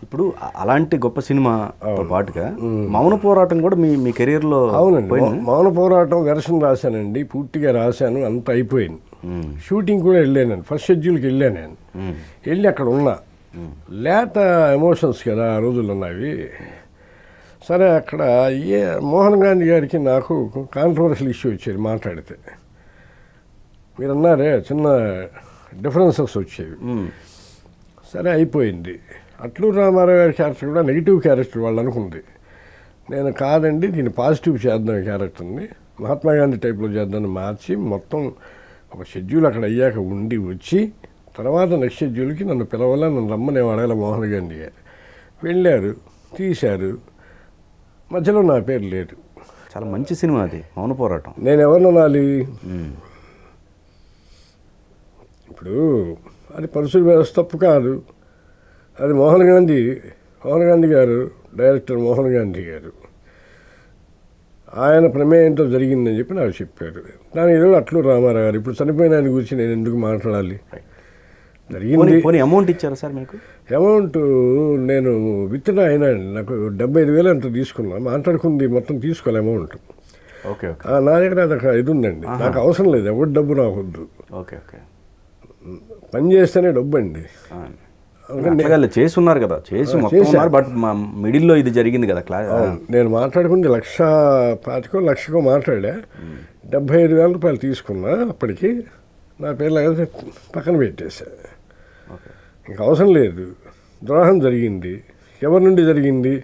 ఇప్పుడు అ- అలాంటి గొప్ప సినిమాతో పాటుగా మౌన పోరాటం కూడా మీ మీ కెరీర్లో అవునండి మౌ- మౌన పోరాటం వెర్షన్ రాశానండి పూర్తిగా రాశాను అంత అయిపోయింది షూటింగ్ కూడా వెళ్ళాను ఫస్ట్ షెడ్యూల్కి వెళ్ళాను నేను వెళ్ళి అక్కడ ఉన్నా లేత ఎమోషన్స్ కదా ఆ రోజుల్లో ఉన్నవి సరే అక్కడ ఏ మోహన్ గాంధీ గారికి నాకు కాంట్రవర్షియల్ ఇష్యూ వచ్చేది మాట్లాడితే మీరు అన్నారే చిన్న డిఫరెన్సెస్ వచ్చేవి సరే అయిపోయింది అట్లూరు రామారావు గారి క్యారెక్టర్ కూడా నెగిటివ్ క్యారెక్టర్ వాళ్ళు అనుకుంది నేను కాదండి దీన్ని పాజిటివ్ చేద్దాం ఈ క్యారెక్టర్ని మహాత్మా గాంధీ టైప్లో చేద్దామని మార్చి మొత్తం ఒక షెడ్యూల్ అక్కడ అయ్యాక ఉండి వచ్చి తర్వాత నెక్స్ట్ షెడ్యూల్కి నన్ను పిలవాలని నన్ను రమ్మని ఏం అడగల మోహన్ గాంధీ గారు వెళ్ళారు తీశారు మధ్యలో నా పేరు లేదు చాలా మంచి సినిమా అది మౌన పోరాటం నేను ఎవరిని అనాలి ఇప్పుడు అది పరిశుభ్ర వ్యవస్థ తప్పు కాదు అది మోహన్ గాంధీ మోహన్ గాంధీ గారు డైరెక్టర్ మోహన్ గాంధీ గారు ఆయన ప్రమేయంతో జరిగిందని చెప్పి నాకు చెప్పారు దాని ఏదో అట్లు రామారావు గారు ఇప్పుడు చనిపోయిన ఆయన గురించి నేను ఎందుకు మాట్లాడాలి పోనీ జరిగింది పోనీ అమౌంట్ ఇచ్చారా సార్ మీకు అమౌంట్ నేను విత్డ్రా అయినా నాకు డెబ్బై ఐదు వేలు అంత తీసుకున్నా మాట్లాడుకుంది మొత్తం తీసుకోవాలి అమౌంట్ ఓకే ఓకే ఆ, నా దగ్గర అదొక ఇది ఉందండి నాకు అవసరం లేదు ఎవరి డబ్బు నాకు వద్దు ఓకే ఓకే పని చేస్తేనే డబ్బు అండి ఆ. అట్లాగా చేసి ఉన్నారు కదా చేసి మొత్తం చేశా. ఉన్నారు బట్ మా మిడిల్లో ఇది జరిగింది కదా క్లా అవును. నేను మాట్లాడుకుంది లక్ష పాతికో లక్షకో మాట్లాడా డెబ్బై ఐదు వేల రూపాయలు తీసుకున్నా అప్పటికి నా పేర్లు కలిసి పక్కన పెట్టేశా ఓకే ఇంకా అవసరం లేదు ద్రోహం జరిగింది ఎవరి నుండి జరిగింది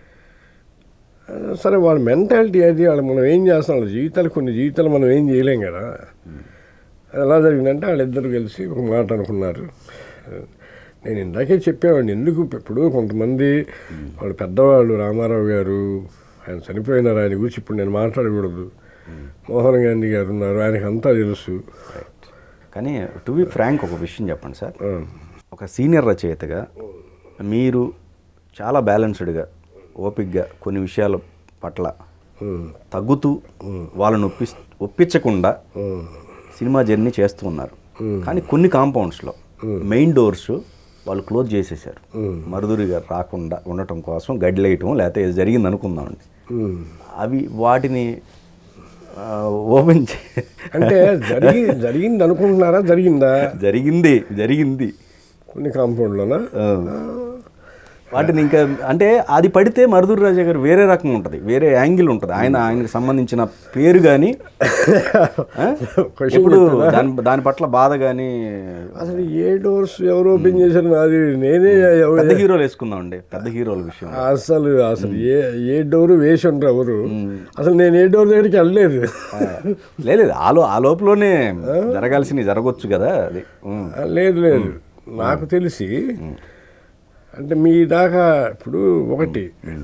ఆ, సరే వాళ్ళ మెంటాలిటీ అది వాళ్ళు మనం ఏం చేస్తాం వాళ్ళ జీవితాలు కొన్ని జీవితాలు మనం ఏం చేయలేం కదా అది ఎలా జరిగిందంటే వాళ్ళిద్దరు కలిసి ఒక మాట అనుకున్నారు నేను ఇందాకే చెప్పేవాడిని ఎందుకు ఇప్పుడు కొంతమంది వాళ్ళు పెద్దవాళ్ళు రామారావు గారు ఆయన చనిపోయినారు ఆయన గురించి ఇప్పుడు నేను మాట్లాడకూడదు మోహన్ గాంధీ గారు ఉన్నారు ఆయనకు అంతా తెలుసు కానీ టు బి ఫ్రాంక్ ఒక విషయం చెప్పండి సార్ ఆ, ఒక సీనియర్ రచయితగా మీరు చాలా బ్యాలెన్స్డ్గా ఓపిక్గా కొన్ని విషయాల పట్ల ఉమ్, తగ్గుతూ వాళ్ళని ఒప్పి ఒప్పించకుండా ఉమ్, సినిమా జర్నీ చేస్తూ ఉన్నారు కానీ కొన్ని కాంపౌండ్స్లో మెయిన్ డోర్స్ వాళ్ళు క్లోజ్ చేసేసారు మరుదురి గారు రాకుండా ఉండటం కోసం గడ్డిలేయటం లేకపోతే ఏదో జరిగింది అనుకుందామండి ఉమ్. అవి వాటిని ఆ, ఓపెన్ చే అంటే జరిగి జరిగింది అనుకుంటున్నారా జరిగిందా జరిగింది జరిగింది కొన్ని కాంపౌండ్లోనా ఆ. వాటిని ఇంకా అంటే అది పడితే మరుదూరు రాజా గారు వేరే రకంగా ఉంటుంది వేరే యాంగిల్ ఉంటుంది ఆయన ఆయనకు సంబంధించిన పేరు కానీ Question ఇప్పుడు దాని దాని పట్ల బాధ కానీ అసలు ఏ డోర్స్ ఎవరు ఓపెన్ చేశారు నాది నేనే ఎవ- పెద్ద హీరోలు వేసుకుందామండి పెద్ద హీరోల విషయం అసలు అసలు ఏ ఏ డోర్ వేసి ఉండరు ఎవరు అసలు నేను ఏ డోర్ దగ్గరికి వెళ్ళలేదు లేదు లేదు ఆ లో ఆ లోపలనే జరగాల్సినవి జరగవచ్చు కదా అది ఉమ్. ఆ, లేదు లేదు నాకు తెలిసి అంటే మీ దాకా ఇప్పుడు ఒకటి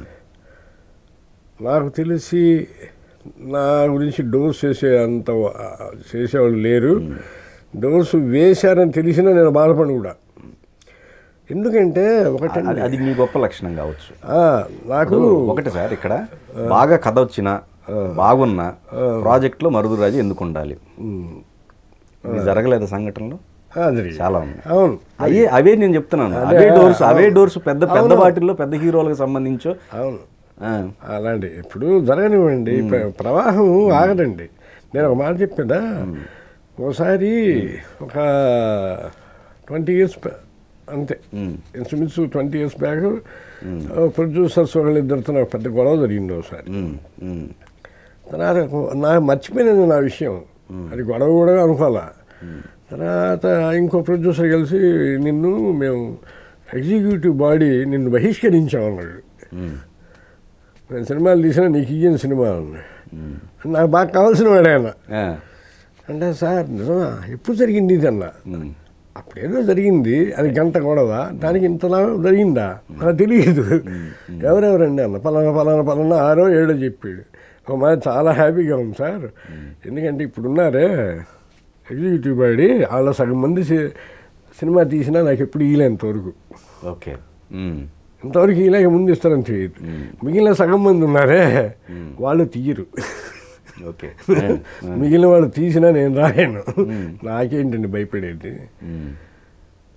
నాకు తెలిసి నా గురించి డోర్స్ చేసే అంత ఆ, చేసేవాళ్ళు లేరు డోర్స్ వేశారని తెలిసినా నేను బాధపడి కూడా ఎందుకంటే ఒకటండి అది అది మీ గొప్ప లక్షణం కావచ్చు ఆ, నాకు ఒకటి సార్ ఇక్కడ బాగా కథ వచ్చిన బాగున్న ప్రాజెక్ట్లో మరుదు రాజు ఎందుకు ఉండాలి ఇది జరగలేదు సంఘటనలు ఆ, జరిగింది. చాలా ఉన్నాయి అవును అయ్యే అవే నేను చెప్తున్నాను అవే డోర్స్ అవే డోర్స్ పెద్ద పెద్ద వాటిల్లో పెద్ద హీరోలకు సంబంధించో అవును ఆ, అలాంటి ఇప్పుడు జరగనివ్వండి ప్ర- ప్రవాహం ఆగదండి నేను ఒక మాట చెప్పానా ఒకసారి ఒక ట్వంటీ ఇయర్స్ అంతే ఉమ్, ఇంచుమించు ట్వంటీ ఇయర్స్ బ్యాక్ ప్రొడ్యూసర్స్ వాళ్ళిద్దరితో నాకు పెద్ద గొడవ జరిగింది ఒకసారి ఉమ్, ఉమ్, తర్వాత నాకు మర్చిపోయినది నా విషయం అది గొడవ కూడా అనుకోవాలా తర్వాత ఇంకో ప్రొడ్యూసర్ కలిసి నిన్ను మేము ఎగ్జిక్యూటివ్ బాడీ నిన్ను బహిష్కరించామన్నాడు ఉమ్, నేను సినిమాలు తీసినా నీకు ఇయ్యని సినిమా అన్నాడు ఉమ్. నాకు బాగా కావాల్సిన వాడు ఆయన ఆ, అంటే సార్ నిజమా ఎప్పుడు జరిగింది ఇది అన్న ఉమ్, అప్పుడేదో జరిగింది అది గంట గొడవ దానికి ఇంతలా జరిగిందా నాకు తెలియదు ఎవరెవరండి అన్న పలానా పలానా పలానా ఆరో ఏడో చెప్పాడు ఒక మాట చాలా హ్యాపీగా ఉంది సార్ ఎందుకంటే ఇప్పుడున్నారే ఎగ్జిక్యూటివ్ బాడీ వాళ్ళ సగం మంది సి- సినిమా తీసినా నాకు ఎప్పుడు ఇయ్యలే ఇంతవరకు ఓకే ఉమ్, ఇంతవరకు ఇలాగ ముందు ఇస్తారని తెలియదు మిగిలిన సగం మంది ఉన్నారే వాళ్ళు తీయరు ఓకే మిగిలిన వాళ్ళు తీసినా నేను రాయను నాకేంటండి భయపడేది ఉమ్,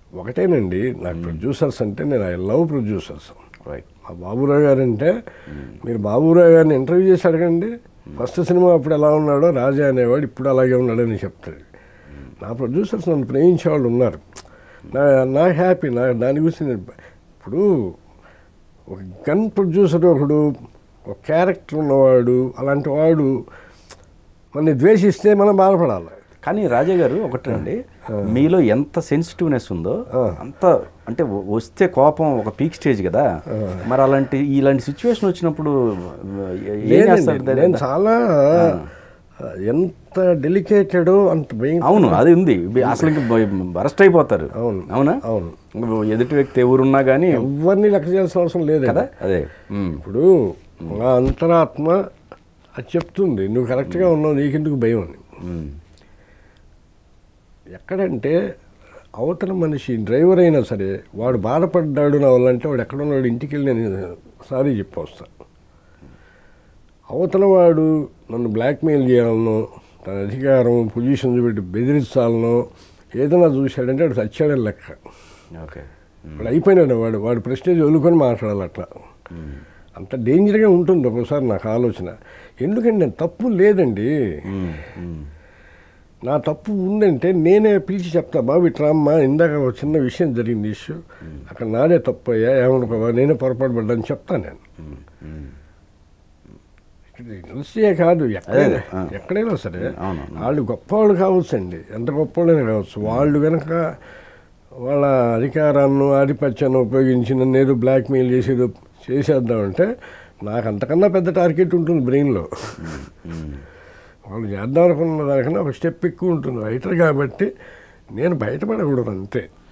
ఒకటేనండి నాకు ప్రొడ్యూసర్స్ అంటే నేను ఐ లవ్ ప్రొడ్యూసర్స్ రైట్ మా బాబురావు గారు అంటే మీరు బాబురావు గారిని ఇంటర్వ్యూ చేసి అడగండి ఫస్ట్ సినిమా అప్పుడు ఎలా ఉన్నాడో రాజా అనేవాడు ఇప్పుడు అలాగే ఉన్నాడని చెప్తాడు నా ప్రొడ్యూసర్స్ నన్ను ప్రేమించే వాళ్ళు ఉన్నారు నా నా హ్యాపీ నా దాని గురించి నేను ఇప్పుడు ఒక గన్ ప్రొడ్యూసర్ ఒకడు ఒక క్యారెక్టర్ ఉన్నవాడు అలాంటి వాడు మనని ద్వేషిస్తే మనం బాధపడాలి కానీ రాజా గారు ఒకటండి మీలో ఎంత సెన్సిటివ్నెస్ ఉందో అంత అంటే వ- వస్తే కోపం ఒక పీక్ స్టేజ్ కదా మరి అలాంటి ఇలాంటి సిచ్యువేషన్ వచ్చినప్పుడు ఏ- ఏం లేదండి, చేస్తారు నేను చాలా ఎంత డెలికేటెడో అంత భయం అవును అది ఉంది ఇవి అసలు బరస్ట్ అయిపోతారు అవును. అవునా అవును ఎదుటి వ్యక్తి ఎవరున్నా కానీ ఎవరిని లెక్క చేయాల్సిన అవసరం లేదు కదా అదే ఉమ్. ఇప్పుడు నా అంతరాత్మ అది చెప్తుంది నువ్వు కరెక్ట్గా ఉన్నావు నీకెందుకు భయం అని ఉమ్. ఎక్కడంటే అవతల మనిషి డ్రైవర్ అయినా సరే వాడు బాధపడ్డాడు నా వల్ల అంటే వాడు ఎక్కడున్నాడు ఇంటికి వెళ్ళి నేను సారీ చెప్పొస్తా అవతల వాడు నన్ను బ్లాక్మెయిల్ చేయాలనో తన అధికారం పొజిషన్ చూపెట్టి బెదిరించాలనో ఏదైనా చూశాడంటే వాడు చచ్చాడని లెక్క ఓకే వాడు అయిపోయినాడు వాడు వాడు ప్రెస్టేజ్ వదులుకొని మాట్లాడాలి అట్లా అంత డేంజర్గా ఉంటుంది ఒక్కోసారి నాకు ఆలోచన ఎందుకంటే నేను తప్పు లేదండి ఉమ్. ఉమ్. నా తప్పు ఉందంటే నేనే పిలిచి చెప్తా బాబు ఇట్లా అమ్మా ఇందాక ఒక చిన్న విషయం జరిగింది ఇష్యూ అక్కడ నాదే తప్పు అయ్యా ఏమనుకోవా నేనే పొరపాటు పడ్డాను చెప్తాను నేను ఉమ్. ఉమ్. ఇండస్ట్రీయే కాదు ఎక్కడైనా ఆ. ఎక్కడైనా సరే అవును. వాళ్ళు గొప్పవాళ్ళు కావచ్చండి ఎంత గొప్పవాళ్ళైనా కావచ్చు వాళ్ళు కనుక వాళ్ళ అధికారాన్ని ఆధిపత్యాన్ని ఉపయోగించి నన్ను ఏదో బ్లాక్మెయిల్ చేసేదో చేసేద్దామంటే నాకు అంతకన్నా పెద్ద టార్గెట్ ఉంటుంది బ్రెయిన్లో ఉమ్. వాళ్ళు చేద్దాం అనుకున్న దానికన్నా ఒక స్టెప్ ఎక్కువ ఉంటుంది రైటర్ కాబట్టి నేను బయటపడకూడదు అంతే